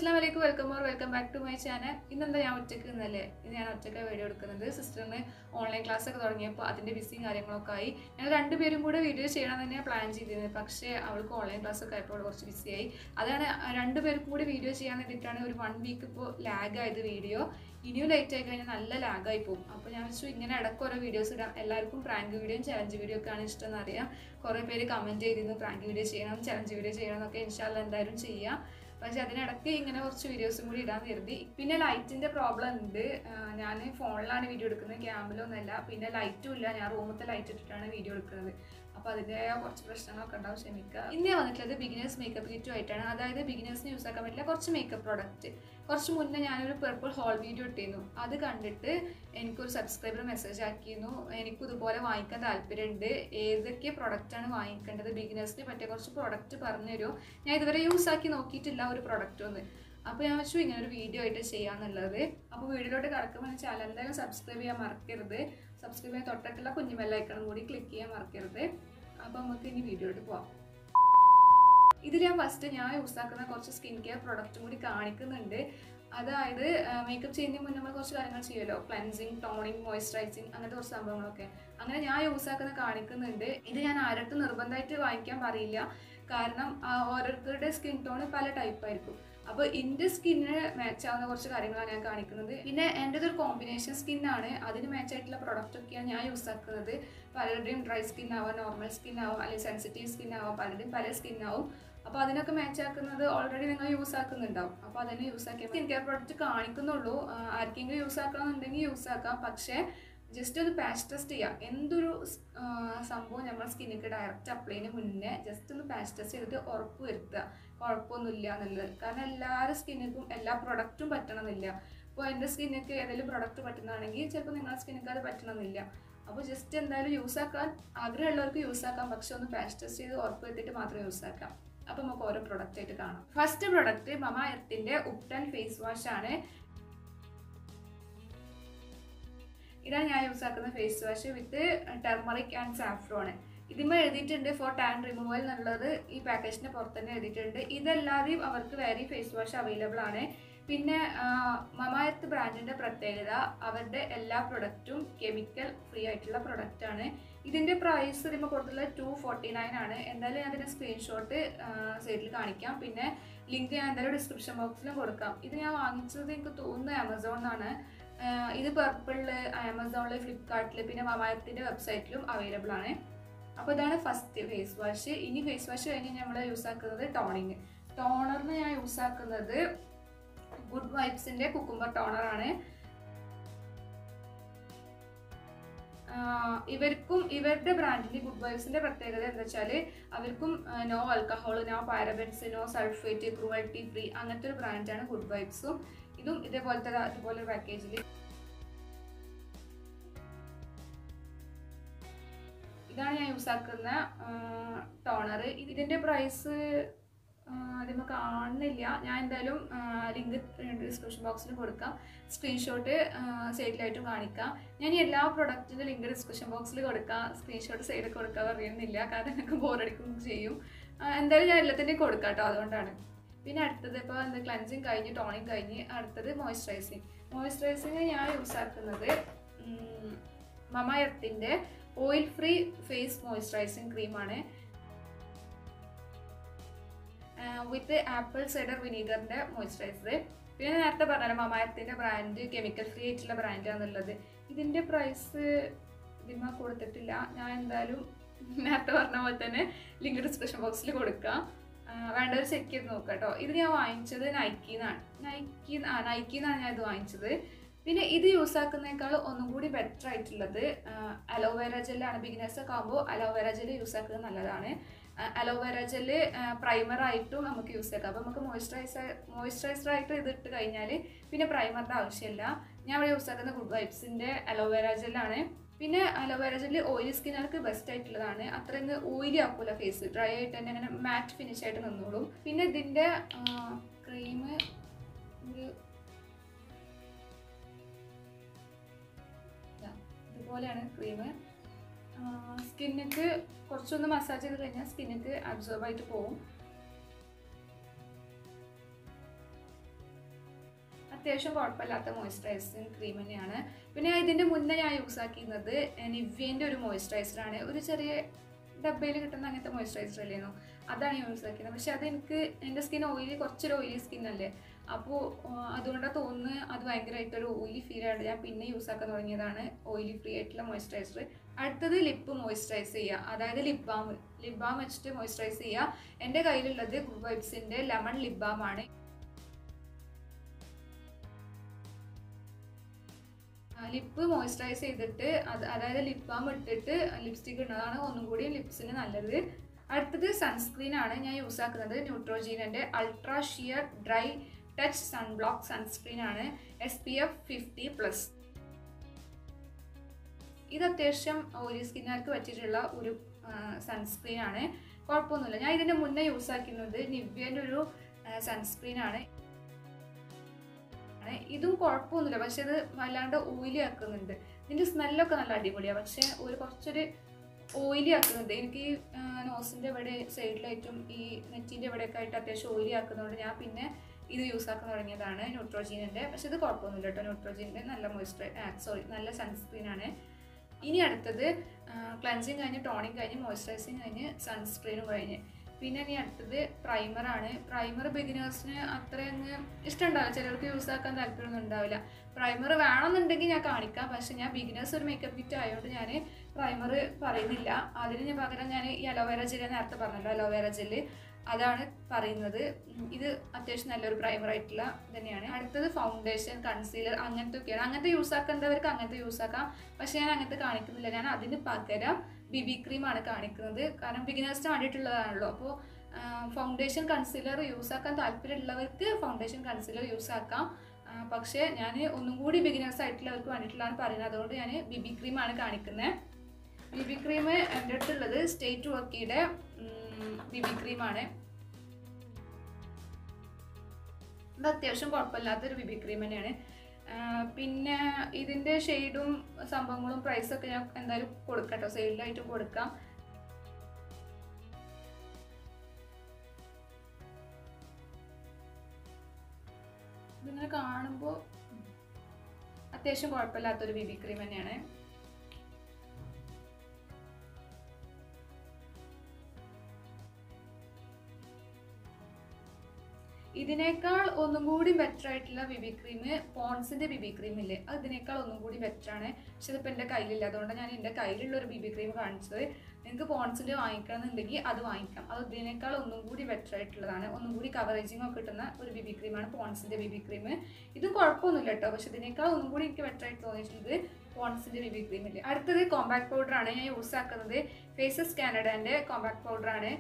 അസ്സാം വലൈക്കും welcome or welcome back to my channel ഇന്നെന്താ ഞാൻ ഒറ്റയ്ക്ക് ഇന്നല്ലേ ഇന്ന് ഞാൻ ഒറ്റയ്ക്ക് വീഡിയോ എടുക്കുന്നത് സിസ്റ്ററിന് ഓൺലൈൻ ക്ലാസ് ഒക്കെ തുടങ്ങിയപ്പോൾ അതിൻ്റെ ബിസിയും കാര്യങ്ങളൊക്കെ ആയി ഞങ്ങൾ രണ്ടുപേരും കൂടെ വീഡിയോ ചെയ്യണം തന്നെയാണ് പ്ലാൻ ചെയ്തിരുന്നത് പക്ഷേ അവൾക്ക് ഓൺലൈൻ ക്ലാസ് ഒക്കെ ആയപ്പോൾ അവൾ കുറച്ച് ബിസിയായി അതാണ് രണ്ടുപേർക്കും കൂടി വീഡിയോ ചെയ്യാൻ വേണ്ടിയിട്ടാണ് ഒരു വൺ വീക്ക് ഇപ്പോൾ ലാഗ് ആയത് വീഡിയോ ഇനിയും ലേറ്റ് ആയി കഴിഞ്ഞാൽ നല്ല ലാഗായി പോകും അപ്പോൾ ഞാൻ വെച്ചു ഇങ്ങനെ ഇടയ്ക്ക് ഓരോ വീഡിയോസ് ഇടാം എല്ലാവർക്കും പ്രാങ്ക് വീഡിയോയും ചലഞ്ച് വീഡിയോ ഒക്കെ ആണ് ഇഷ്ടം എന്നറിയാം കുറേ പേര് കമൻറ്റ് ചെയ്തിരുന്നു പ്രാങ്ക് വീഡിയോ ചെയ്യണം ചലഞ്ച് വീഡിയോ ചെയ്യണം എന്നൊക്കെ ഇൻഷാല്ല എന്തായാലും ചെയ്യാം പക്ഷെ അതിനിടയ്ക്ക് ഇങ്ങനെ കുറച്ച് വീഡിയോസും കൂടി ഇടാൻ കരുതി പിന്നെ ലൈറ്റിന്റെ പ്രോബ്ലം ഉണ്ട് ഞാൻ ഫോണിലാണ് വീഡിയോ എടുക്കുന്നത് ക്യാമിലൊന്നുമല്ല പിന്നെ ലൈറ്റും ഇല്ല ഞാൻ റൂമത്തെ ലൈറ്റ് ഇട്ടിട്ടാണ് വീഡിയോ എടുക്കുന്നത് അപ്പോൾ അതിൻ്റെ കുറച്ച് പ്രശ്നങ്ങളൊക്കെ ഉണ്ടാവും ക്ഷമിക്കുക ഇന്ന് ഞാൻ വന്നിട്ടുള്ളത് ബിഗിനേഴ്സ് മേക്കപ്പ് കിറ്റും ആയിട്ടാണ് അതായത് ബിഗിനേഴ്സിന് യൂസ് ആക്കാൻ പറ്റില്ല കുറച്ച് മേക്കപ്പ് പ്രോഡക്റ്റ് കുറച്ച് മുന്നേ ഞാനൊരു പെർപ്പിൾ ഹോൾ വീഡിയോ ഇട്ടിരുന്നു അത് കണ്ടിട്ട് എനിക്കൊരു സബ്സ്ക്രൈബർ മെസ്സേജ് ആക്കിയിരുന്നു എനിക്കും ഇതുപോലെ വാങ്ങിക്കാൻ താല്പര്യമുണ്ട് ഏതൊക്കെ പ്രൊഡക്റ്റാണ് വാങ്ങിക്കേണ്ടത് ബിഗിനേഴ്സിന് പറ്റിയ കുറച്ച് പ്രൊഡക്റ്റ് പറഞ്ഞു തരുമോ ഞാൻ ഇതുവരെ യൂസ് ആക്കി നോക്കിയിട്ടില്ല ഒരു പ്രൊഡക്റ്റ് ഒന്ന് അപ്പോൾ ഞാൻ വെച്ചു ഇങ്ങനെ ഒരു വീഡിയോ ആയിട്ട് ചെയ്യാന്നുള്ളത് അപ്പോൾ വീഡിയോയിലോട്ട് കിടക്കുമ്പോൾ ചാനൽ എന്തായാലും സബ്സ്ക്രൈബ് ചെയ്യാൻ മറക്കരുത് സബ്സ്ക്രൈബ് ചെയ്യാൻ തൊട്ടിട്ടുള്ള കുഞ്ഞു ബെല്ലൈക്കണം കൂടി ക്ലിക്ക് ചെയ്യാൻ മറക്കരുത് അപ്പോൾ നമുക്ക് ഇനി വീഡിയോയിലോട്ട് പോവാം ഇതിൽ ഞാൻ ഫസ്റ്റ് ഞാൻ യൂസ് ആക്കുന്ന കുറച്ച് സ്കിൻ കെയർ പ്രൊഡക്റ്റും കൂടി കാണിക്കുന്നുണ്ട് അതായത് മേക്കപ്പ് ചെയ്യുന്നതിന് മുന്നേ നമ്മൾ കുറച്ച് കാര്യങ്ങൾ ചെയ്യുമല്ലോ ക്ലൻസിങ് ടോണിങ് മോയ്സ്ചറൈസിങ് അങ്ങനത്തെ കുറച്ച് സംഭവങ്ങളൊക്കെ അങ്ങനെ ഞാൻ യൂസ് ആക്കുന്ന കാണിക്കുന്നുണ്ട് ഇത് ഞാൻ ആരട്ടും നിർബന്ധമായിട്ട് വാങ്ങിക്കാൻ പറയില്ല കാരണം ഓരോരുത്തരുടെ സ്കിൻ ടോൺ പല ടൈപ്പ് ആയിരിക്കും അപ്പോൾ എൻ്റെ സ്കിന്നിന് മാച്ച് ആവുന്ന കുറച്ച് കാര്യങ്ങളാണ് ഞാൻ കാണിക്കുന്നത് പിന്നെ എൻ്റെത് ഒരു കോമ്പിനേഷൻ സ്കിന്നാണ് അതിന് മാച്ച് ആയിട്ടുള്ള പ്രൊഡക്റ്റ് ഒക്കെയാണ് ഞാൻ യൂസ് ആക്കുന്നത് പലരുടെയും ഡ്രൈ സ്കിൻ ആവാം നോർമൽ സ്കിൻ ആവാം അല്ലെങ്കിൽ സെൻസിറ്റീവ് സ്കിൻ ആവാം പലരുടെയും പല സ്കിൻ ആവും അപ്പോൾ അതിനൊക്കെ മാച്ച് ആക്കുന്നത് ഓൾറെഡി നിങ്ങൾ യൂസ് ആക്കുന്നുണ്ടാവും അപ്പോൾ അതിനെ യൂസ് ആക്കിയാൽ സ്കിൻ കെയർ പ്രൊഡക്റ്റ് കാണിക്കുന്നുള്ളൂ ആർക്കെങ്കിലും യൂസ് ആക്കണമെന്നുണ്ടെങ്കിൽ യൂസ് ആക്കാം പക്ഷേ ജസ്റ്റ് ഒന്ന് പാച്ച് ടെസ്റ്റ് ചെയ്യാം എന്തൊരു സംഭവം നമ്മൾ സ്കിന്നിക്ക് ഡയറക്റ്റ് അപ്ലൈ ചെയ്യുന്നതിന് മുന്നേ ജസ്റ്റ് ഒന്ന് പാച്ച് ടെസ്റ്റ് ചെയ്തിട്ട് ഉറപ്പ് വരുത്തുക കുഴപ്പമൊന്നുമില്ല എന്നുള്ളത് കാരണം എല്ലാവരുടെ സ്കിന്നിനും എല്ലാ പ്രൊഡക്റ്റും പറ്റണമെന്നില്ല ഇപ്പോൾ എൻ്റെ സ്കിന്നിക്ക് ഏതെങ്കിലും പ്രൊഡക്റ്റ് പറ്റുന്നതാണെങ്കിൽ ചിലപ്പോൾ നിങ്ങളുടെ സ്കിന്നിക്ക് അത് പറ്റണമെന്നില്ല അപ്പോൾ ജസ്റ്റ് എന്തായാലും യൂസ് ആക്കാൻ ആഗ്രഹമുള്ളവർക്ക് യൂസ് ആക്കാം പക്ഷെ ഒന്ന് പാച്ച് ടെസ്റ്റ് ചെയ്ത് ഉറപ്പ് വരുത്തിയിട്ട് മാത്രം യൂസ് ആക്കാം അപ്പോൾ നമുക്ക് ഓരോ പ്രൊഡക്റ്റ് ആയിട്ട് കാണാം ഫസ്റ്റ് പ്രൊഡക്റ്റ് മമ എർത്തിൻ്റെ ഉപ്ടൻ ഫേസ് വാഷ് ആണ് ഇതാണ് ഞാൻ യൂസ് ആക്കുന്ന face wash with turmeric and saffron ഇതിന്മേൽ എഴുതിയിട്ടുണ്ട് ഫോർ ടാൻ റിമൂവൽ എന്നുള്ളത് ഈ പാക്കേജിന്റെ പുറത്ത് തന്നെ എഴുതിയിട്ടുണ്ട് ഇതല്ലാതെയും അവർക്ക് വേറെ ഫേസ് വാഷ് അവൈലബിൾ ആണ് പിന്നെ മമായത്ത് ബ്രാൻഡിന്റെ പ്രത്യേകത അവരുടെ എല്ലാ പ്രൊഡക്റ്റും കെമിക്കൽ ഫ്രീ ആയിട്ടുള്ള പ്രൊഡക്റ്റ് ആണ് ഇതിന്റെ പ്രൈസ് ഇതിമ്പോൾ കൊടുത്തുള്ള ടു ഫോർട്ടി നയൻ ആണ് എന്തായാലും ഞാൻ അതിന്റെ സ്ക്രീൻഷോട്ട് സൈഡിൽ കാണിക്കാം പിന്നെ ലിങ്ക് ഞാൻ എന്തായാലും ഡിസ്ക്രിപ്ഷൻ ബോക്സിലും കൊടുക്കാം ഇത് ഞാൻ വാങ്ങിച്ചത് എനിക്ക് തോന്നുന്നത് ആമസോണിനാണ് ഇത് പർപ്പിളില് ആമസോണിൽ ഫ്ലിപ്കാർട്ടിൽ പിന്നെ മമായത്തിൻ്റെ വെബ്സൈറ്റിലും അവൈലബിൾ ആണ് അപ്പോൾ ഇതാണ് ഫസ്റ്റ് ഫേസ് വാഷ് ഇനി ഫേസ് വാഷ് കഴിഞ്ഞ് നമ്മൾ യൂസ് ആക്കുന്നത് ടോണിങ് ടോണറിന് ഞാൻ യൂസ് ആക്കുന്നത് ഗുഡ് വൈബ്സിൻ്റെ കുക്കുംബർ ടോണറാണ് ഇവർക്കും ഇവരുടെ ബ്രാൻഡിൻ്റെ ഗുഡ് വൈബ്സിൻ്റെ പ്രത്യേകത എന്താ വെച്ചാൽ അവർക്കും no alcohol no parabens no sulphate cruelty free അങ്ങനത്തെ ഒരു ബ്രാൻഡാണ് ഗുഡ് വൈബ്സും ഇതും ഇതേപോലത്തെ ഇതുപോലെ പാക്കേജിൽ ഇതാണ് ഞാൻ യൂസ് ആക്കുന്ന ടോണർ ഇതിൻ്റെ പ്രൈസ് അതിന് കാണുന്നില്ല ഞാൻ എന്തായാലും ലിങ്ക് ഡിസ്ക്രിപ്ഷൻ ബോക്സിൽ കൊടുക്കാം സ്ക്രീൻഷോട്ട് സൈഡിലായിട്ടും കാണിക്കാം ഞാൻ ഈ എല്ലാ പ്രൊഡക്റ്റിൻ്റെ ലിങ്ക് ഡിസ്ക്രിപ്ഷൻ ബോക്സിൽ കൊടുക്കാം സ്ക്രീൻഷോട്ട് സൈഡിൽ കൊടുക്കാൻ പറയുന്നില്ല കാരണം എനിക്ക് ബോറടിക്കും ചെയ്യും എന്തായാലും ഞാൻ എല്ലാത്തിൻ്റെയും കൊടുക്കാം കേട്ടോ അതുകൊണ്ടാണ് പിന്നെ അടുത്തത് ഇപ്പോൾ എന്താ ക്ലൻസിങ് കഴിഞ്ഞ് ടോണിങ് കഴിഞ്ഞ് അടുത്തത് മോയ്സ്ചറൈസിങ് മോയ്സ്ചറൈസിങ് ഞാൻ യൂസ് ആക്കുന്നത് മമ എർത്തിൻ്റെ ഓയിൽ ഫ്രീ ഫേസ് മോയ്സ്ചറൈസിങ് ക്രീമാണ് വിത്ത് ആപ്പിൾ സൈഡർ വിനീഗറിൻ്റെ മോയ്സ്ചറൈസർ പിന്നെ നേരത്തെ പറഞ്ഞല്ലോ മമായത്തിൻ്റെ ബ്രാൻഡ് കെമിക്കൽ ഫ്രീ ആയിട്ടുള്ള ബ്രാൻഡാണെന്നുള്ളത് ഇതിൻ്റെ പ്രൈസ് ഇതിന്മ കൊടുത്തിട്ടില്ല ഞാൻ എന്തായാലും നേരത്തെ പറഞ്ഞ പോലെ തന്നെ ലിങ്ക് ഡിസ്ക്രിപ്ഷൻ ബോക്സിൽ കൊടുക്കാം വേണ്ടവർ ചെക്ക് ചെയ്ത് നോക്കാം കേട്ടോ ഇത് ഞാൻ വാങ്ങിച്ചത് നൈക്കിന്നാണ് നൈക്കി ആ നൈക്കിന്നാണ് ഞാൻ ഇത് വാങ്ങിച്ചത് പിന്നെ ഇത് യൂസ് ആക്കുന്നതിനേക്കാൾ ഒന്നും കൂടി ബെറ്റർ ആയിട്ടുള്ളത് അലോവേര ജെല്ലാണ് ബിഗിനേഴ്സൊക്കെ ആകുമ്പോൾ അലോവേര ജെല്ല് യൂസ് ആക്കുന്നത് നല്ലതാണ് അലോവേര ജെല്ല് പ്രൈമറായിട്ടും നമുക്ക് യൂസ് ആക്കാം അപ്പോൾ നമുക്ക് മോയ്സ്ചറൈസർ മോയ്സ്ചറൈസർ ആയിട്ട് ഇത് ഇട്ട് കഴിഞ്ഞാൽ പിന്നെ പ്രൈമറിൻ്റെ ആവശ്യമില്ല ഞാൻ ഇവിടെ യൂസ് ആക്കുന്ന ഗുഡ് വൈബ്സിൻ്റെ അലോവേര ജെല്ലാണ് പിന്നെ അലോവേര ജെല്ല് ഓയിലി സ്കിന്നുകൾക്ക് ബെസ്റ്റ് ആയിട്ടുള്ളതാണ് അത്ര ഇങ്ങ് ഓയിലി ആക്കൂല ഫേസ് ഡ്രൈ ആയിട്ട് തന്നെ അങ്ങനെ മാറ്റ് ഫിനിഷ് ആയിട്ട് നിന്നോളും പിന്നെ ഇതിൻ്റെ ക്രീം ഒരു ഇതുപോലെയാണ് ക്രീം സ്കിന്നിക്ക് കുറച്ചൊന്ന് മസാജ് ചെയ്ത് കഴിഞ്ഞാൽ സ്കിന്നിക്ക് അബ്സോർബ് ആയിട്ട് പോകും അത്യാവശ്യം കുഴപ്പമില്ലാത്ത മോയ്സ്ചറൈസിങ് ക്രീം തന്നെയാണ് പിന്നെ ഇതിൻ്റെ മുന്നേ ഞാൻ യൂസ് ആക്കിയിരുന്നത് നിവ്യേൻ്റെ ഒരു മോയ്സ്ചറൈസറാണ് ഒരു ചെറിയ ഡബ്ബയിൽ കിട്ടുന്ന അങ്ങനത്തെ മോയ്സ്ചറൈസർ അല്ലേനോ അതാണ് ഞാൻ യൂസ് ആക്കിയത് പക്ഷെ അത് എനിക്ക് എൻ്റെ സ്കിൻ ഓയിലി കുറച്ചൊരു ഓയിലി സ്കിൻ അല്ലേ അപ്പോൾ അതുകൊണ്ടാണ് തോന്നുന്നത് അത് ഭയങ്കരമായിട്ടൊരു ഓയിലി ഫീൽ ആയിട്ട് ഞാൻ പിന്നെ യൂസ് ആക്കാൻ തുടങ്ങിയതാണ് ഓയിലി ഫ്രീ ആയിട്ടുള്ള മോയ്സ്ചറൈസർ അടുത്തത് ലിപ്പ് മോയ്സ്ചറൈസ് ചെയ്യുക അതായത് ലിപ് ബാം ലിപ് ബാം വെച്ചിട്ട് മോയ്സ്ചറൈസ് ചെയ്യുക എൻ്റെ കയ്യിലുള്ളത് ഗുഡ് വൈബ്സിൻ്റെ ലെമൺ ലിപ് ബാം ആണ് ലിപ്പ് മോയ്സ്ചറൈസ് ചെയ്തിട്ട് അത് അതായത് ലിപ് ബാം ഇട്ടിട്ട് ലിപ്സ്റ്റിക് ഇടുന്നതാണ് ഒന്നും കൂടി ലിപ്സിന് നല്ലത് അടുത്തത് സൺസ്ക്രീൻ ആണ് ഞാൻ യൂസ് ആക്കുന്നത് ന്യൂട്രോജീനൻ്റെ ultra sheer dry touch sunblock sunscreen ആണ് S P F fifty plus ഇത് അത്യാവശ്യം ഓയിലി സ്കിന്നുകാർക്ക് പറ്റിയിട്ടുള്ള ഒരു സൺസ്ക്രീൻ ആണ് കുഴപ്പമൊന്നുമില്ല ഞാൻ ഇതിൻ്റെ മുന്നേ യൂസ് ആക്കുന്നത് നിവ്യേൻ്റെ ഒരു സൺസ്ക്രീൻ ആണ് ഇതും കുഴപ്പമൊന്നുമില്ല പക്ഷെ ഇത് വല്ലാണ്ട് ഓയിലി ആക്കുന്നുണ്ട് ഇതിൻ്റെ സ്മെല്ലൊക്കെ നല്ല അടിപൊളിയാണ് പക്ഷെ ഒരു കുറച്ചൊരു ഓയിലി ആക്കുന്നുണ്ട് എനിക്ക് ഈ നോസിൻ്റെ ഇവിടെ സൈഡിലായിട്ടും ഈ നെറ്റിൻ്റെ ഇവിടെയൊക്കെ ആയിട്ട് അത്യാവശ്യം ഓയിലി ആക്കുന്നതുകൊണ്ട് ഞാൻ പിന്നെ ഇത് യൂസ് ആക്കാൻ തുടങ്ങിയതാണ് ന്യൂട്രോജീനിൻ്റെ പക്ഷെ ഇത് കുഴപ്പമൊന്നുമില്ല കേട്ടോ ന്യൂട്രോജീനിൻ്റെ നല്ല മോയ്സ്ചറൈ സോറി നല്ല സൺസ്ക്രീൻ ആണ് ഇനി അടുത്തത് ക്ലൻസിങ് കഴിഞ്ഞ് ടോണിങ് കഴിഞ്ഞ് മോയ്സ്ചറൈസിങ് കഴിഞ്ഞ് സൺസ്ക്രീനും കഴിഞ്ഞ് പിന്നെ ഇനി അടുത്തത് പ്രൈമറാണ് പ്രൈമർ ബിഗിനേഴ്സിന് അത്ര അങ്ങ് ഇഷ്ടമുണ്ടാവില്ല ചിലർക്ക് യൂസ് ആക്കാൻ താല്പര്യമൊന്നും ഉണ്ടാവില്ല പ്രൈമർ വേണമെന്നുണ്ടെങ്കിൽ ഞാൻ കാണിക്കാം പക്ഷെ ഞാൻ ബിഗിനേഴ്സ് ഒരു മേക്കപ്പ് കിറ്റ് ആയതുകൊണ്ട് ഞാൻ പ്രൈമർ പറയുന്നില്ല അതിന് ഞാൻ പകരം ഞാൻ ഈ അലോവേര ജെല്ല് നേരത്തെ പറഞ്ഞല്ലോ അലോവേര ജെല്ല് അതാണ് പറയുന്നത് ഇത് അത്യാവശ്യം നല്ലൊരു പ്രൈമർ ആയിട്ടുള്ള തന്നെയാണ് അടുത്തത് ഫൗണ്ടേഷൻ കൺസീലർ അങ്ങനത്തെ ഒക്കെയാണ് അങ്ങനത്തെ യൂസ് ആക്കേണ്ടവർക്ക് അങ്ങനത്തെ യൂസ് ആക്കാം പക്ഷെ ഞാൻ അങ്ങനത്തെ കാണിക്കുന്നില്ല ഞാൻ അതിന് പകരം ബി ബി ക്രീമാണ് കാണിക്കുന്നത് കാരണം ബിഗിനേഴ്സിന് വേണ്ടിയിട്ടുള്ളതാണല്ലോ അപ്പോൾ ഫൗണ്ടേഷൻ കൺസീലർ യൂസ് ആക്കാൻ താല്പര്യമുള്ളവർക്ക് ഫൗണ്ടേഷൻ കൺസീലർ യൂസ് ആക്കാം പക്ഷേ ഞാൻ ഒന്നും കൂടി ബിഗിനേഴ്സ് ആയിട്ടുള്ളവർക്ക് വേണ്ടിയിട്ടുള്ളതാണ് പറയുന്നത് അതുകൊണ്ട് ഞാൻ ബി ബി ക്രീമാണ് കാണിക്കുന്നത് ബി ബി ക്രീം എൻ്റെ അടുത്തുള്ളത് സ്റ്റേറ്റ് വർക്കിയുടെ ബി ബി ക്രീമാണ് ഇത് അത്യാവശ്യം കുഴപ്പമില്ലാത്തൊരു ബി ബി ക്രീം തന്നെയാണ് പിന്നെ ഇതിൻ്റെ ഷെയ്ഡും സംഭവങ്ങളും പ്രൈസൊക്കെ ഞാൻ എന്തായാലും കൊടുക്കട്ടോ സെയിലായിട്ട് കൊടുക്കാം ഇതിങ്ങനെ കാണുമ്പോൾ അത്യാവശ്യം കുഴപ്പമില്ലാത്തൊരു ബി ബി ക്രീം തന്നെയാണ് ഇതിനേക്കാൾ ഒന്നും കൂടി ബെറ്റർ ആയിട്ടുള്ള ബിബി ക്രീം പോൺസിന്റെ ബിബി ക്രീം ഇല്ലേ അത് ഇതിനേക്കാൾ ഒന്നും കൂടി ബെറ്റർ ആണ് പക്ഷെ ഇതിപ്പോൾ എൻ്റെ കയ്യിലില്ല അതുകൊണ്ട് ഞാൻ എൻ്റെ കയ്യിലുള്ള ഒരു ബിബി ക്രീം കാണിച്ചത് നിങ്ങൾക്ക് പോൺസിൻ്റെ വാങ്ങിക്കണം എന്നുണ്ടെങ്കിൽ അത് വാങ്ങിക്കാം അത് ഇതിനേക്കാൾ ഒന്നും കൂടി ബെറ്റർ ആയിട്ടുള്ളതാണ് ഒന്നും കൂടി കവറേജിങ് ഒക്കെ കിട്ടുന്ന ഒരു ബിബി ക്രീമാണ് പോൺസിൻ്റെ ബിബി ക്രീം ഇത് കുഴപ്പമൊന്നുമില്ല കേട്ടോ പക്ഷെ ഇതിനേക്കാൾ ഒന്നും കൂടി എനിക്ക് ബെറ്റർ ആയിട്ട് തോന്നിയിട്ടുണ്ട് പോൺസിൻ്റെ ബിബി ക്രീമിൽ അടുത്തത് കോമ്പാക്ട് പൗഡറാണ് ഞാൻ യൂസ് ആക്കുന്നത് ഫേസസ് കാനഡൻ്റെ കോമ്പാക്ട് പൗഡറാണ്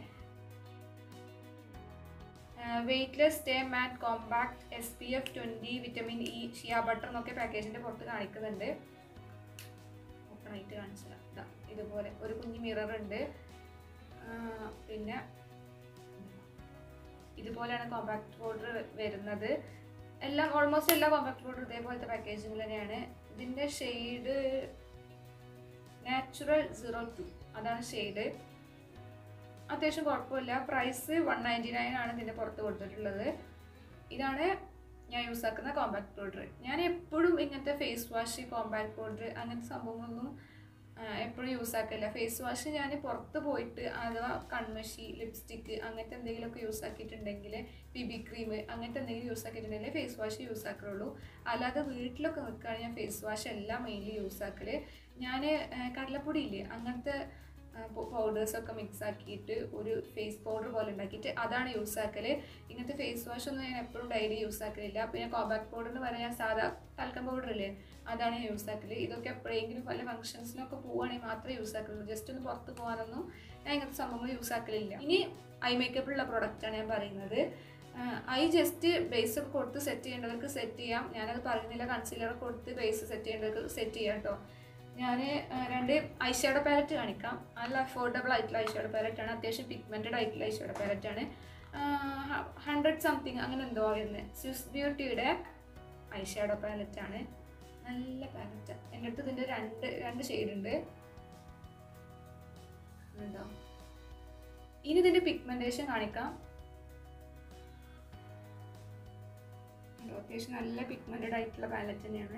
weightless stay matte compact S P F twenty vitamin E shea butter എന്നൊക്കെ പാക്കേജിൻ്റെ പുറത്ത് കാണിക്കുന്നുണ്ട് ഓപ്പൺ ആയിട്ട് കാണിച്ചത് ഇതാ ഇതുപോലെ ഒരു കുഞ്ഞു മിറർ ഉണ്ട് പിന്നെ ഇതുപോലെയാണ് കോമ്പാക്ട് പൗഡർ വരുന്നത് എല്ലാം ഓൾമോസ്റ്റ് എല്ലാ കോമ്പാക്ട് പൗഡർ ഇതേപോലത്തെ പാക്കേജിങ് തന്നെയാണ് ഇതിൻ്റെ ഷെയ്ഡ് നാച്ചുറൽ സീറോ ടു അതാണ് ഷെയ്ഡ് അത്യാവശ്യം കുഴപ്പമില്ല പ്രൈസ് വൺ നയൻറ്റി നയൻ ആണ് ഇതിൻ്റെ പുറത്ത് കൊടുത്തിട്ടുള്ളത് ഇതാണ് ഞാൻ യൂസ് ആക്കുന്ന കോമ്പാക്ട് പൗഡർ ഞാൻ എപ്പോഴും ഇങ്ങനത്തെ ഫേസ് വാഷ് കോമ്പാക്ട് പൗഡർ അങ്ങനത്തെ സംഭവങ്ങളൊന്നും എപ്പോഴും യൂസ് ആക്കില്ല ഫേസ് വാഷ് ഞാൻ പുറത്ത് പോയിട്ട് അഥവാ കൺമഷി ലിപ്സ്റ്റിക്ക് അങ്ങനത്തെ എന്തെങ്കിലുമൊക്കെ യൂസ് ആക്കിയിട്ടുണ്ടെങ്കിൽ ബി ബി ക്രീം അങ്ങനത്തെ എന്തെങ്കിലും യൂസ് ആക്കിയിട്ടുണ്ടെങ്കിൽ ഫേസ് വാഷ് യൂസ് ആക്കുള്ളൂ അല്ലാതെ വീട്ടിലൊക്കെ നിൽക്കുകയാണ് ഞാൻ ഫേസ് വാഷ് എല്ലാം മെയിൻലി യൂസ് ആക്കൽ ഞാൻ കടലപ്പൊടി ഇല്ലേ അങ്ങനത്തെ പൗഡേഴ്സൊക്കെ മിക്സ് ആക്കിയിട്ട് ഒരു ഫേസ് പൗഡർ പോലെ ഉണ്ടാക്കിയിട്ട് അതാണ് യൂസ് ആക്കൽ ഇങ്ങനത്തെ ഫേസ് വാഷ് ഒന്നും ഞാൻ എപ്പോഴും ഡെയിലി യൂസ് ആക്കലില്ല പിന്നെ കോമ്പാക്ട് പൗഡർ എന്ന് പറയാൻ സാധാ തൽക്കം പൗഡർ ഇല്ലേ അതാണ് ഞാൻ യൂസ് ആക്കൽ ഇതൊക്കെ എപ്പോഴെങ്കിലും പല ഫംഗ്ഷൻസിനൊക്കെ പോവുകയാണെങ്കിൽ മാത്രമേ യൂസ് ആക്കുള്ളൂ ജസ്റ്റ് ഒന്ന് പുറത്ത് പോകാനൊന്നും ഞാൻ ഇങ്ങനത്തെ സംഭവങ്ങൾ യൂസ് ആക്കലില്ല ഇനി ഐ മേക്കപ്പിലുള്ള പ്രൊഡക്റ്റാണ് ഞാൻ പറയുന്നത് ഐ ജസ്റ്റ് ബേസ് ഒക്കെ കൊടുത്ത് സെറ്റ് ചെയ്യേണ്ടവർക്ക് സെറ്റ് ചെയ്യാം ഞാനത് പറയുന്നില്ല കൺസീലർ കൊടുത്ത് ബേസ് സെറ്റ് ചെയ്യേണ്ടവർക്ക് സെറ്റ് ചെയ്യാം കേട്ടോ ഞാൻ രണ്ട് ഐഷാഡോ പാലറ്റ് കാണിക്കാം നല്ല അഫോർഡബിൾ ആയിട്ടുള്ള ഐഷാഡോ പാലറ്റാണ് അത്യാവശ്യം പിഗ്മെൻറ്റഡ് ആയിട്ടുള്ള ഐഷാഡോ പാലറ്റാണ് ഹൺഡ്രഡ് സംതിങ് അങ്ങനെ എന്തോ വരുന്നത് സ്വിസ് ബ്യൂട്ടിയുടെ ഐഷാഡോ പാലറ്റാണ് നല്ല പാലറ്റ് എൻ്റെ അടുത്ത് ഇതിൻ്റെ രണ്ട് രണ്ട് ഷെയ്ഡ് ഉണ്ട് ഉണ്ടോ ഇനി ഇതിൻ്റെ പിഗ്മെൻറ്റേഷൻ കാണിക്കാം അത്യാവശ്യം നല്ല പിഗ്മെന്റഡ് ആയിട്ടുള്ള പാലറ്റ് തന്നെയാണ്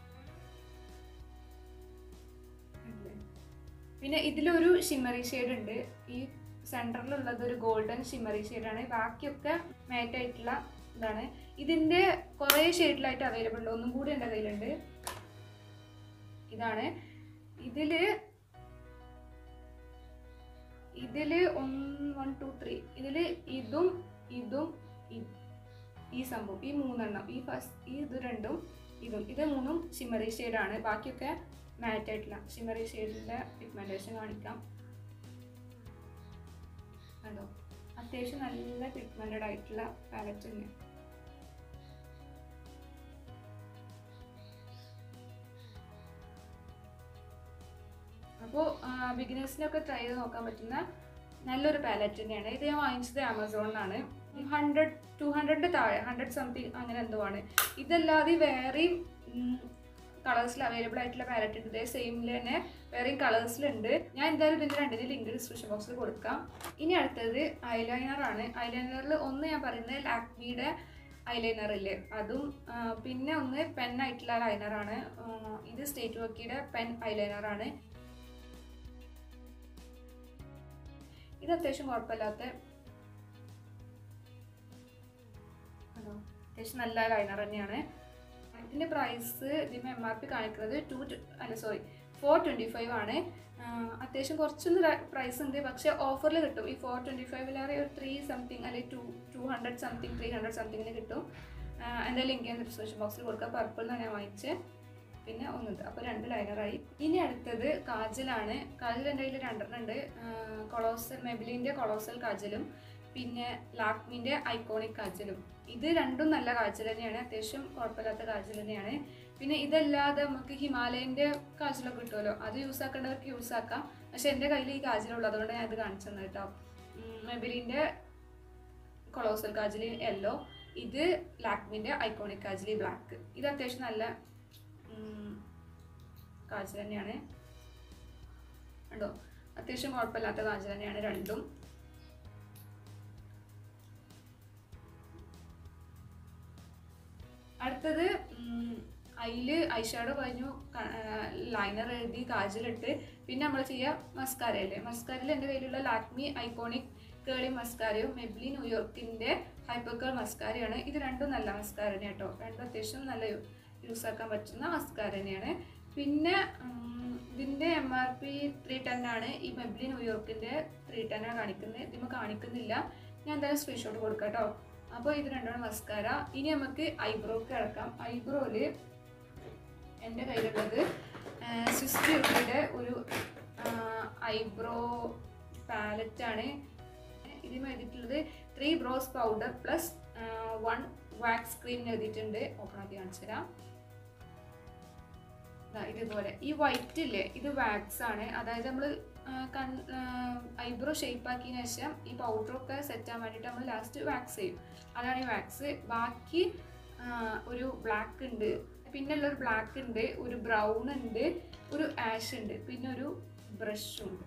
അല്ലേ? പിന്നെ ഇതിലൊരു ഷിമ്മറി ഷെയ്ഡ് ഉണ്ട് ഈ സെൻറ്ററിലുള്ളത് ഒരു ഗോൾഡൻ ഷിമ്മറി ഷെയ്ഡാണ് ബാക്കിയൊക്കെ മാറ്റ് ആയിട്ടുള്ള ഇതാണ് ഇതിൻ്റെ കുറേ ഷെയ്ഡിലായിട്ട് അവൈലബിൾ ഉണ്ട് ഒന്നും കൂടി എൻ്റെ കയ്യിലുണ്ട് ഇതാണ് ഇതില് ഇതില് ഒന്ന് വൺ ടു ത്രീ ഇതില് ഇതും ഇതും ഇ- ഈ സംഭവം ഈ മൂന്നെണ്ണം ഈ ഫസ്റ്റ് ഈ ഇത് രണ്ടും ഇതും ഇത് മൂന്നും ഷിമറി ഷെയ്ഡാണ് ബാക്കിയൊക്കെ മാറ്റ് ആയിട്ടുള്ള ഷിമറി ഷെയ്ഡിൻ്റെ പിഗ്മെൻറ്റേഷൻ കാണിക്കാം കണ്ടോ അത്യാവശ്യം നല്ല പിഗ്മെൻറ്റഡ് ആയിട്ടുള്ള പാലറ്റ് തന്നെ അപ്പോൾ ബിഗിനേഴ്സിനൊക്കെ ട്രൈ ചെയ്ത് നോക്കാൻ പറ്റുന്ന നല്ലൊരു പാലറ്റ് തന്നെയാണ് ഇത് ഞാൻ വാങ്ങിച്ചത് ആമസോണിനാണ് ഹൺഡ്രഡ് ടു ഹൺഡ്രഡിൻ്റെ താഴെ ഹൺഡ്രഡ് സംതിങ് അങ്ങനെ എന്തോ ആണ് ഇതല്ലാതെ വേറെയും കളേഴ്സിൽ അവൈലബിൾ ആയിട്ടുള്ള പാലറ്റ് ഉണ്ട് ഇതേ സെയിമിൽ തന്നെ വേറെയും കളേഴ്സിലുണ്ട് ഞാൻ എന്തായാലും ഇതിൻ്റെ രണ്ടിൻ്റെ ലിങ്ക് ഡിസ്ക്രിപ്ഷൻ ബോക്സിൽ കൊടുക്കാം ഇനി അടുത്തത് ഐലൈനർ ആണ് ഐലൈനറിൽ ഒന്ന് ഞാൻ പറയുന്നത് ലാക്മിയുടെ ഐലൈനർ ഇല്ലേ അതും ആ, പിന്നെ ഒന്ന് പെൻ ആയിട്ടുള്ള ലൈനറാണ് ഇത് സ്റ്റേറ്റ് വർക്കിയുടെ പെൻ ഐലൈനർ ആണ് ഇത് അത്യാവശ്യം കുഴപ്പമില്ലാത്ത ആണോ? അത്യാവശ്യം നല്ല ലൈനർ തന്നെയാണ് ഇതിൻ്റെ പ്രൈസ് ഇതിന് എം ആർ പി കാണിക്കുന്നത് ടു അല്ല സോറി ഫോർ ട്വൻറ്റി ഫൈവ് ആണ് ആ, അത്യാവശ്യം കുറച്ചൊന്ന് പ്രൈസ് ഉണ്ട് പക്ഷേ ഓഫറിൽ കിട്ടും ഈ ഫോർ ട്വൻറ്റി ഫൈവിലേറെ ഒരു ത്രീ സംതിങ് അല്ലെങ്കിൽ two two hundred something three hundred സംതിങ്ങിന് കിട്ടും ആ, എൻ്റെ ലിങ്ക് ഞാൻ ഡിസ്ക്രിപ്ഷൻ ബോക്സിൽ കൊടുക്കാം പർപ്പിൾ എന്നാണ് ഞാൻ വാങ്ങിച്ചത് പിന്നെ ഒന്നത് അപ്പോൾ രണ്ട് ലൈനറായി ഇനി അടുത്തത് കാജലാണ് കാജൽ എൻ്റെ കയ്യിൽ രണ്ടെണ്ണം ഉണ്ട് കൊളോസൽ മെബിലിൻ്റെ കൊളോസൽ കാജലും പിന്നെ ലാക്മിൻ്റെ ഐക്കോണിക് കാജലും ഇത് രണ്ടും നല്ല കാജൽ തന്നെയാണ് അത്യാവശ്യം കുഴപ്പമില്ലാത്ത കാജൽ തന്നെയാണ് പിന്നെ ഇതല്ലാതെ നമുക്ക് ഹിമാലയൻ്റെ കാജലൊക്കെ കിട്ടുമല്ലോ അത് യൂസ് ആക്കേണ്ടവർക്ക് യൂസ് ആക്കാം പക്ഷെ എൻ്റെ കയ്യിൽ ഈ കാജലുള്ളൂ അതുകൊണ്ട് ഞാൻ ഇത് കാണിച്ചു തന്നെ കേട്ടോ മെബിലിൻ്റെ കൊളോസൽ കാജലി യെല്ലോ ഇത് ലാക്മിൻ്റെ ഐക്കോണിക് കാജലി ബ്ലാക്ക് ഇത് അത്യാവശ്യം നല്ല കാജൽ തന്നെയാണ് ഉണ്ടോ അത്യാവശ്യം കുഴപ്പമില്ലാത്ത കാജൽ തന്നെയാണ് രണ്ടും അടുത്തത് അതില് ഐഷാഡോ കഴിഞ്ഞു ലൈനർ എഴുതി കാജലിട്ട് പിന്നെ നമ്മൾ ചെയ്യുക മസ്കാരയില്ലേ മസ്കാരയിൽ എൻ്റെ കയ്യിലുള്ള ലാക്മി ഐക്കോണിക് കേളി മസ്കാരയും മെബ്ലി ന്യൂയോർക്കിൻ്റെ ഹൈപ്പർക്കേൾ മസ്കാരയാണ് ഇത് രണ്ടും നല്ല മസ്കാര തന്നെയാണ് കേട്ടോ രണ്ടും അത്യാവശ്യം നല്ല യൂസ് ആക്കാൻ പറ്റുന്ന മസ്കാര തന്നെയാണ് പിന്നെ ഉം, ഇതിൻ്റെ M R P three ten ആണ് ഈ മെബ്ലി ന്യൂയോർക്കിൻ്റെ ത്രീ ടെൻ ആണ് കാണിക്കുന്നത് ഇതിമ കാണിക്കുന്നില്ല ഞാൻ എന്തായാലും സ്ക്രീൻഷോട്ട് കൊടുക്കാം കേട്ടോ അപ്പോൾ ഇത് രണ്ടാണ് മസ്കാര ഇനി നമുക്ക് ഐബ്രോക്ക് കിടക്കാം ഐബ്രോയില് എൻ്റെ കയ്യിലുള്ളത് സ്വിസ് ബ്യൂട്ടിയുടെ ഒരു ഐബ്രോ പാലറ്റാണ് ഇതിന് എഴുതിയിട്ടുള്ളത് three brows powder plus one wax cream എഴുതിയിട്ടുണ്ട് ഓപ്പൺ ആക്കി കാണിച്ചു തരാം ദാ ഇതുപോലെ ഈ വൈറ്റ് ഇല്ലേ ഇത് വാക്സ് ആണ് അതായത് നമ്മൾ ഐബ്രോ ഷേപ്പ് ആക്കിയതിന് ശേഷം ഈ പൗഡറൊക്കെ സെറ്റ് ആവാൻ വേണ്ടിയിട്ട് നമ്മൾ ലാസ്റ്റ് വാക്സ് ചെയ്യും അതാണ് ഈ വാക്സ് ബാക്കി ആ, ഒരു ബ്ലാക്ക് ഉണ്ട് പിന്നെ ഉള്ളൊരു ബ്ലാക്ക് ഉണ്ട് ഒരു ബ്രൗൺ ഉണ്ട് ഒരു ആഷ് ഉണ്ട് പിന്നെ ഒരു ബ്രഷും ഉണ്ട്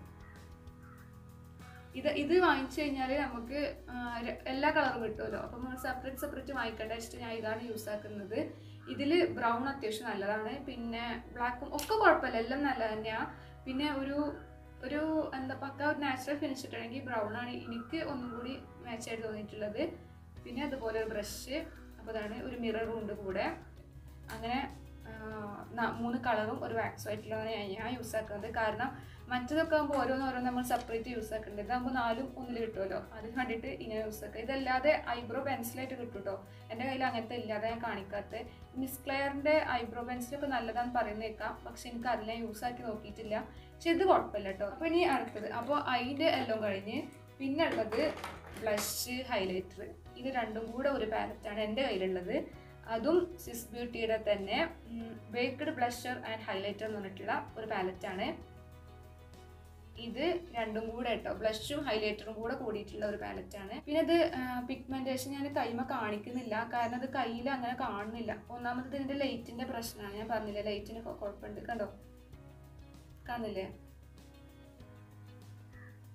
ഇത് ഇത് വാങ്ങിച്ചു കഴിഞ്ഞാൽ നമുക്ക് ആ, ര- എല്ലാ കളറും കിട്ടുമല്ലോ അപ്പം നമ്മൾ സെപ്പറേറ്റ് സെപ്പറേറ്റ് വാങ്ങിക്കേണ്ട വെച്ചിട്ട് ഞാൻ ഇതാണ് യൂസ് ആക്കുന്നത് ഇതിൽ ബ്രൗൺ അത്യാവശ്യം നല്ലതാണ് പിന്നെ ബ്ലാക്കും ഒക്കെ കുഴപ്പമില്ല എല്ലാം നല്ലത് തന്നെയാണ് പിന്നെ ഒരു ഒരു എന്താ പക്ക ഒരു നാച്ചുറൽ ഫിനിഷ് ഇട്ടാണെങ്കിൽ ബ്രൗൺ ആണ് എനിക്ക് ഒന്നും കൂടി മാച്ചായിട്ട് തോന്നിയിട്ടുള്ളത് പിന്നെ അതുപോലെ ഒരു ബ്രഷ് അപ്പോൾ അതാണ് ഒരു മിററും ഉണ്ട് കൂടെ അങ്ങനെ ആ, ന- മൂന്ന് കളറും ഒരു വാക്സും ആയിട്ടുള്ളതാണ് ഞാൻ ഞാൻ യൂസ് ആക്കുന്നത് കാരണം മറ്റതൊക്കെ ആകുമ്പോൾ ഓരോന്ന് ഓരോന്ന് നമ്മൾ സെപ്പറേറ്റ് യൂസ് ആക്കുന്നുണ്ട് ഇതാകുമ്പോൾ നാലും ഒന്നിൽ കിട്ടുമല്ലോ അതിന് വേണ്ടിയിട്ട് ഇങ്ങനെ യൂസ് ആക്കുക ഇതല്ലാതെ ഐബ്രോ പെൻസിലായിട്ട് കിട്ടും കേട്ടോ എൻ്റെ കയ്യിൽ അങ്ങനത്തെ ഇല്ലാതെ ഞാൻ കാണിക്കാത്ത മിസ് ക്ലെയറിൻ്റെ ഐബ്രോ പെൻസിലൊക്കെ നല്ലതാണെന്ന് പറയുന്നേക്കാം പക്ഷെ എനിക്ക് അതിനെ യൂസ് ആക്കി നോക്കിയിട്ടില്ല പക്ഷെ ഇത് കുഴപ്പമില്ല കേട്ടോ അപ്പോൾ ഇനി അടുത്തത് അപ്പോൾ അതിൻ്റെ എല്ലാം കഴിഞ്ഞ് പിന്നെ ഉള്ളത് ബ്ലഷ് ഹൈലൈറ്റർ ഇത് രണ്ടും കൂടെ ഒരു പാലറ്റാണ് എൻ്റെ കയ്യിലുള്ളത് അതും സിസ് ബ്യൂട്ടിയുടെ തന്നെ ബേക്ക്ഡ് ബ്ലഷർ ആൻഡ് ഹൈലൈറ്റർ എന്ന് പറഞ്ഞിട്ടുള്ള ഒരു പാലറ്റാണ് ഇത് രണ്ടും കൂടെ കേട്ടോ ബ്ലഷും ഹൈലൈറ്ററും കൂടെ കൂടിയിട്ടുള്ള ഒരു പാലറ്റാണ് പിന്നെ ഇത് പിഗ്മെന്റേഷൻ ഞാൻ കൈമ കാണിക്കുന്നില്ല കാരണം അത് കയ്യിൽ അങ്ങനെ കാണുന്നില്ല ഒന്നാമത് ഇതിന്റെ ലൈറ്റിന്റെ പ്രശ്നമാണ് ഞാൻ പറഞ്ഞില്ലേ ലൈറ്റിന് കുഴപ്പമുണ്ട് കണ്ടോ കാണുന്നില്ലേ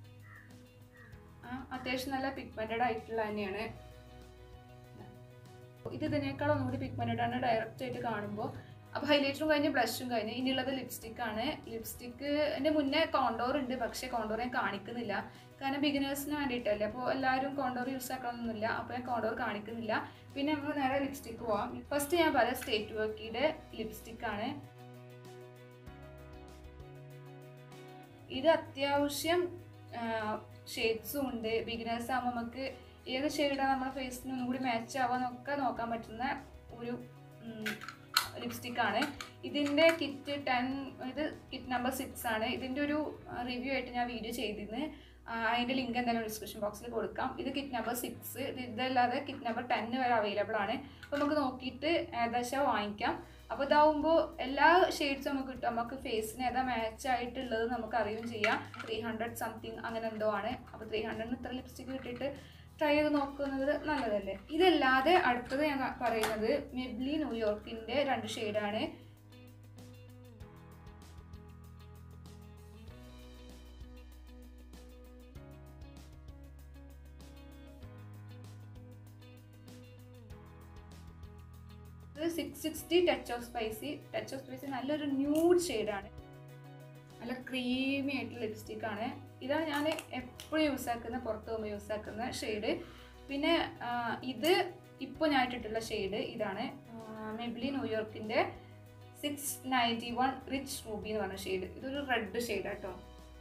ആ അത്യാവശ്യം നല്ല പിഗ്മെന്റഡ് ആയിട്ടുള്ള തന്നെയാണ് ഇത് ഇതിനേക്കാൾ ഒന്നുകൂടി പിഗ്മെൻറ്റഡ് ആണ് ഡയറക്റ്റ് ആയിട്ട് കാണുമ്പോൾ അപ്പോൾ ഹൈലൈറ്ററും കഴിഞ്ഞ് ബ്ലഷും കഴിഞ്ഞ് ഇനിയുള്ളത് ലിപ്സ്റ്റിക് ആണ് ലിപ്സ്റ്റിക്ക് എൻ്റെ മുന്നേ കോണ്ടോർ ഉണ്ട് പക്ഷേ കോണ്ടോർ ഞാൻ കാണിക്കുന്നില്ല കാരണം ബിഗിനേഴ്സിന് വേണ്ടിയിട്ടല്ലേ അപ്പോൾ എല്ലാവരും കോണ്ടോർ യൂസ് ആക്കണമെന്നൊന്നുമില്ല അപ്പോൾ ഞാൻ കോണ്ടോർ കാണിക്കുന്നില്ല പിന്നെ നമ്മൾ നേരെ ലിപ്സ്റ്റിക്ക് പോവാം ഫസ്റ്റ് ഞാൻ പറയാം സ്റ്റേറ്റ് വർക്കിയുടെ ലിപ്സ്റ്റിക് ആണ് ഇത് അത്യാവശ്യം ഷെയ്ഡ്സും ഉണ്ട് ബിഗിനേഴ്സ് ആകുമ്പോൾ നമുക്ക് ഏത് ഷെയ്ഡാണ് നമ്മുടെ ഫേസിന് ഒന്നും കൂടി മാച്ച് ആവാന്നൊക്കെ നോക്കാൻ പറ്റുന്ന ഒരു ലിപ്സ്റ്റിക് ആണ് ഇതിൻ്റെ കിറ്റ് ടെൻ ഇത് കിറ്റ് നമ്പർ സിക്സ് ആണ് ഇതിൻ്റെ ഒരു റിവ്യൂ ആയിട്ട് ഞാൻ വീഡിയോ ചെയ്തിരുന്നു ആ, അതിൻ്റെ ലിങ്ക് എന്തായാലും ഡിസ്ക്രിപ്ഷൻ ബോക്സിൽ കൊടുക്കാം ഇത് കിറ്റ് നമ്പർ സിക്സ് ഇത് ഇതല്ലാതെ കിറ്റ് നമ്പർ ടെൻ വരെ അവൈലബിൾ ആണ് അപ്പോൾ നമുക്ക് നോക്കിയിട്ട് ഏകദേശം വാങ്ങിക്കാം അപ്പോൾ ഇതാവുമ്പോൾ എല്ലാ ഷെയ്ഡ്സും നമുക്ക് കിട്ടും നമുക്ക് ഫേസിന് ഏതാ മാച്ച് ആയിട്ടുള്ളത് നമുക്ക് അറിയുകയും ചെയ്യാം ത്രീ ഹൺഡ്രഡ് സംതിങ് അങ്ങനെ എന്തോ ആണ് അപ്പോൾ ത്രീ ഹൺഡ്രഡിന് ഇത്ര ലിപ്സ്റ്റിക് കിട്ടിയിട്ട് ട്രൈ ചെയ്ത് നോക്കുന്നത് നല്ലതല്ലേ ഇതല്ലാതെ അടുത്തത് ഞാൻ പറയുന്നത് മെബ്ലി ന്യൂയോർക്കിൻ്റെ രണ്ട് ഷെയ്ഡാണ് ഇത് six sixty touch of spicy touch of spicy നല്ലൊരു ന്യൂഡ് ഷെയ്ഡാണ് നല്ല ക്രീമി ആയിട്ടുള്ള ലിപ്സ്റ്റിക് ആണ് ഇതാണ് ഞാൻ എപ്പോഴും യൂസ് ആക്കുന്ന പുറത്ത് പോകുമ്പോൾ യൂസ് ആക്കുന്ന ഷെയ്ഡ് പിന്നെ ആ, ഇത് ഇപ്പോൾ ഞാൻ ഇട്ടിട്ടുള്ള ഷെയ്ഡ് ഇതാണ് മെബ്ലി ന്യൂയോർക്കിൻ്റെ six ninety one rich ruby എന്ന് പറഞ്ഞ ഷെയ്ഡ് ഇതൊരു റെഡ് ഷെയ്ഡ് കേട്ടോ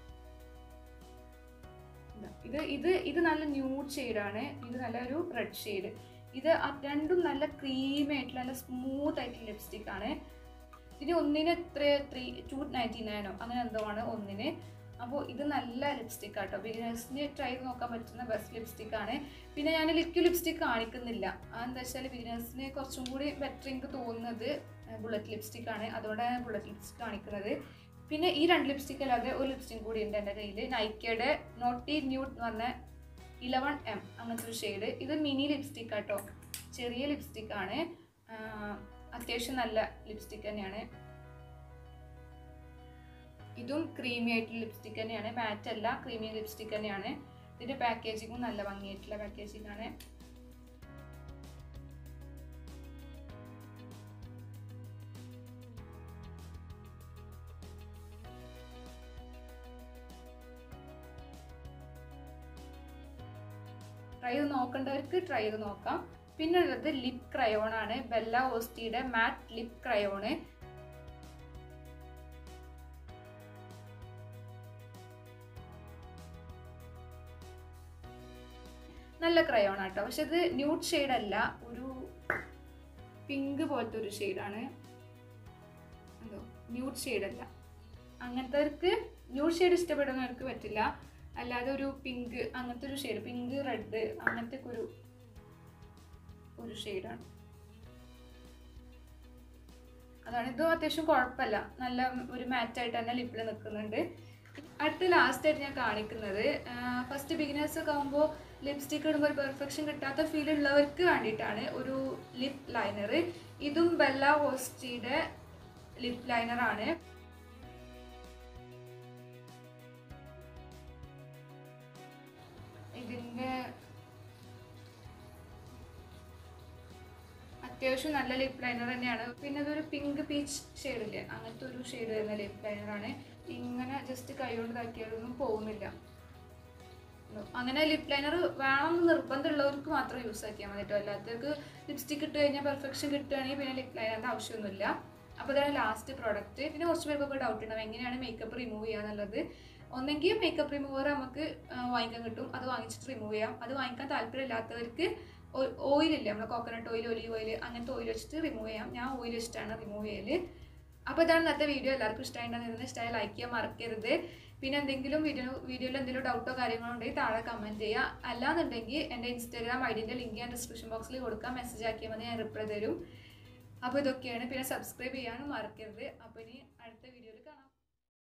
ഇത് ഇത് ഇത് നല്ല ന്യൂഡ് ഷെയ്ഡാണ് ഇത് നല്ല ഒരു റെഡ് ഷെയ്ഡ് ഇത് ആ രണ്ടും നല്ല ക്രീമി ആയിട്ടുള്ള നല്ല സ്മൂത്ത് ആയിട്ടുള്ള ലിപ്സ്റ്റിക് ആണ് ഇനി ഒന്നിന് എത്ര ത്രീ ടു നയൻറ്റി നയനോ അങ്ങനെ എന്തോ ആണ് ഒന്നിന് അപ്പോൾ ഇത് നല്ല ലിപ്സ്റ്റിക് ആട്ടോ ബിഗിനേഴ്സിന് ട്രൈ ചെയ്ത് നോക്കാൻ പറ്റുന്ന ബെസ്റ്റ് ലിപ്സ്റ്റിക് ആണ് പിന്നെ ഞാൻ ലിക്വിഡ് ലിപ്സ്റ്റിക് കാണിക്കുന്നില്ല എന്താ വെച്ചാൽ ബിഗിനേഴ്സിന് കുറച്ചും കൂടി ബെറ്റർ എനിക്ക് തോന്നുന്നത് ബുള്ളറ്റ് ലിപ്സ്റ്റിക് ആണ് അതുകൊണ്ടാണ് ഞാൻ ബുള്ളറ്റ് ലിപ്സ്റ്റിക് കാണിക്കുന്നത് പിന്നെ ഈ രണ്ട് ലിപ്സ്റ്റിക് അല്ലാതെ ഒരു ലിപ്സ്റ്റിക് കൂടി ഉണ്ട് എൻ്റെ കയ്യിൽ നൈക്കയുടെ നോട്ടി ന്യൂട്ട് എന്ന് പറഞ്ഞ ഇലവൺ എം അങ്ങനത്തെ ഒരു ഷെയ്ഡ് ഇത് മിനി ലിപ്സ്റ്റിക് ആട്ടോ ചെറിയ ലിപ്സ്റ്റിക് ആണ് ആഹ് അത്യാവശ്യം നല്ല ലിപ്സ്റ്റിക് തന്നെയാണ് ഇതും ക്രീമി ആയിട്ടുള്ള ലിപ്സ്റ്റിക് തന്നെയാണ് മാറ്റ് അല്ല ക്രീമി ലിപ്സ്റ്റിക് തന്നെയാണ് ഇതിന്റെ പാക്കേജിങ്ങും നല്ല ഭംഗിയായിട്ടുള്ള പാക്കേജിംഗ് ആണ് ട്രൈ ചെയ്ത് നോക്കേണ്ടവർക്ക് ട്രൈ ചെയ്ത് നോക്കാം പിന്നെ ഉള്ളത് ലിപ് ക്രയോൺ ആണ് ബെല്ല ഓസ്റ്റിയുടെ മാറ്റ് ലിപ് ക്രയോണ് നല്ല ക്രയോൺ ആട്ടോ പക്ഷെ ഇത് ന്യൂഡ് ഷെയ്ഡ് അല്ല ഒരു പിങ്ക് പോലത്തെ ഒരു ഷെയ്ഡാണ് എന്തോ ന്യൂഡ് ഷെയ്ഡ് അല്ല അങ്ങനത്തെവർക്ക് ന്യൂഡ് ഷെയ്ഡ് ഇഷ്ടപ്പെടുന്നവർക്ക് പറ്റില്ല അല്ലാതെ ഒരു പിങ്ക് അങ്ങനത്തെ ഒരു ഷെയ്ഡ് പിങ്ക് റെഡ് അങ്ങനത്തെ ഒക്കെ ഒരു ഒരു ഷെയ്ഡാണ് അതാണ് ഇത് അത്യാവശ്യം കുഴപ്പമില്ല നല്ല ഒരു മാറ്റായിട്ട് തന്നെ ലിപ്പിൽ നിൽക്കുന്നുണ്ട് അടുത്ത ലാസ്റ്റ് ആയിട്ട് ഞാൻ കാണിക്കുന്നത് ഫസ്റ്റ് ബിഗിനേഴ്സ് ഒക്കെ ആകുമ്പോൾ ലിപ്സ്റ്റിക് ഇടുമ്പോൾ ഒരു പെർഫെക്ഷൻ കിട്ടാത്ത ഫീൽ ഉള്ളവർക്ക് വേണ്ടിയിട്ടാണ് ഒരു ലിപ് ലൈനർ ഇതും ബെല്ല ഹോസ്റ്റിയുടെ ലിപ് ലൈനർ ആണ് ഇതിൻ്റെ അത്യാവശ്യം നല്ല ലിപ് ലൈനർ തന്നെയാണ് പിന്നെ അതൊരു പിങ്ക് പീച്ച് ഷെയ്ഡില്ലേ അങ്ങനത്തെ ഒരു ഷെയ്ഡ് വരുന്ന ലിപ് ലൈനറാണ് ഇങ്ങനെ ജസ്റ്റ് കൈകൊണ്ട് ഇതാക്കിയതൊന്നും പോകുന്നില്ല അങ്ങനെ ലിപ് ലൈനർ വേണമെന്ന് നിർബന്ധമുള്ളവർക്ക് മാത്രം യൂസ് ആക്കിയാൽ മതി കേട്ടോ അല്ലാത്തവർക്ക് ലിപ്സ്റ്റിക് ഇട്ട് കഴിഞ്ഞാൽ പെർഫെക്ഷൻ കിട്ടുകയാണെങ്കിൽ പിന്നെ ലിപ് ലൈനറിൻ്റെ ആവശ്യമൊന്നുമില്ല അപ്പോൾ ഇതാണ് ലാസ്റ്റ് പ്രോഡക്റ്റ് പിന്നെ കുറച്ച് പേർക്കൊക്കെ ഡൗട്ട് ഉണ്ടാവും എങ്ങനെയാണ് മേക്കപ്പ് റിമൂവ് ചെയ്യാന്നുള്ളത് ഒന്നെങ്കിൽ മേക്കപ്പ് റിമൂവർ നമുക്ക് ആ, വാങ്ങിക്കാൻ കിട്ടും അത് വാങ്ങിച്ചിട്ട് റിമൂവ് ചെയ്യാം അത് വാങ്ങിക്കാൻ താല്പര്യമില്ലാത്തവർക്ക് ഓയിലില്ലേ നമ്മുടെ കോക്കനട്ട് ഓയിൽ ഒലിവ് ഓയിൽ അങ്ങനത്തെ ഓയിൽ വെച്ചിട്ട് റിമൂവ് ചെയ്യാം ഞാൻ ഓയിൽ വെച്ചിട്ടാണ് റിമൂവ് ചെയ്യൽ അപ്പോൾ ഇതാണ് ഇന്നത്തെ വീഡിയോ എല്ലാവർക്കും ഇഷ്ടമായിട്ടുണ്ടെന്ന് ഇഷ്ടമായി ലൈക്ക് ചെയ്യാൻ മറക്കരുത് പിന്നെ എന്തെങ്കിലും വീഡിയോ വീഡിയോയിൽ എന്തെങ്കിലും ഡൗട്ടോ കാര്യങ്ങളോ ഉണ്ടെങ്കിൽ താഴെ കമൻറ്റ് ചെയ്യുക അല്ലാന്നുണ്ടെങ്കിൽ എൻ്റെ ഇൻസ്റ്റാഗ്രാം ഐഡിൻ്റെ ലിങ്ക് ഞാൻ ഡിസ്ക്രിപ്ഷൻ ബോക്സിൽ കൊടുക്കാം മെസ്സേജ് ആക്കിയാൽ മതി ഞാൻ റിപ്ലൈ തരും അപ്പോൾ ഇതൊക്കെയാണ് പിന്നെ സബ്സ്ക്രൈബ് ചെയ്യാനും മറക്കരുത് അപ്പോൾ ഇനി